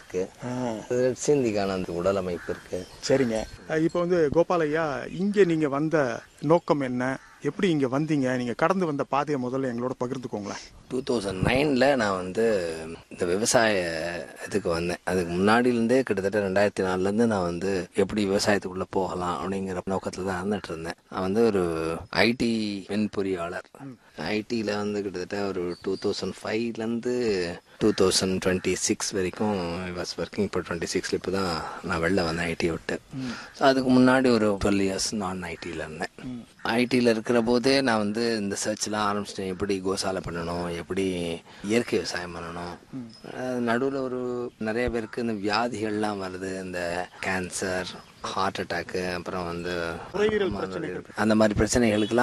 இருக்கு ரெட் சிந்திக்கான அந்த உடல் அமைப்பு இருக்கு சரிங்க அஹ் இப்போ வந்து கோபாலையா இங்கே நீங்கள் வந்த நோக்கம் என்ன எப்படி இங்கே வந்தீங்க நீங்கள் கடந்து வந்த பாதையை முதல்ல எங்களோட பகிர்ந்துக்கோங்களேன் டூ தௌசண்ட் நைனில் நான் வந்து இந்த விவசாய இதுக்கு வந்தேன் அதுக்கு முன்னாடியிலேருந்தே கிட்டத்தட்ட ரெண்டாயிரத்தி நாலுலேருந்து நான் வந்து எப்படி விவசாயத்துக்குள்ளே போகலாம் அப்படிங்கிற நோக்கத்தில் தான் இருந்துட்டு இருந்தேன் நான் வந்து ஒரு ஐடி மென்பொறியாளர் ஐடியில் வந்து கிட்டத்தட்ட ஒரு டூ தௌசண்ட் ஃபைவ்லேருந்து டூ தௌசண்ட் டுவெண்ட்டி சிக்ஸ் வரைக்கும் வாஸ் ஒர்க்கிங் இப்போ டுவெண்ட்டி சிக்ஸில் இப்போ தான் நான் வெளில வந்தேன் ஐடியை விட்டு ஸோ அதுக்கு முன்னாடி ஒரு டுவெல் இயர்ஸ் நான் ஐடியில் இருந்தேன் ஐடியில் இருக்கிற போதே நான் வந்து இந்த சர்ச்லாம் ஆரம்பிச்சிட்டேன் எப்படி கோசாலை பண்ணணும் எப்படி இயற்கை விவசாயம் பண்ணணும் நடுவில் ஒரு நிறைய பேருக்கு இந்த வியாதிகள்லாம் வருது இந்த கேன்சர் ஹார்ட் அட்டாக்கு அப்புறம் வந்து நுரையீரல் பிரச்சனைகள் அந்த மாதிரி பிரச்சனைகளுக்கெல்லாம்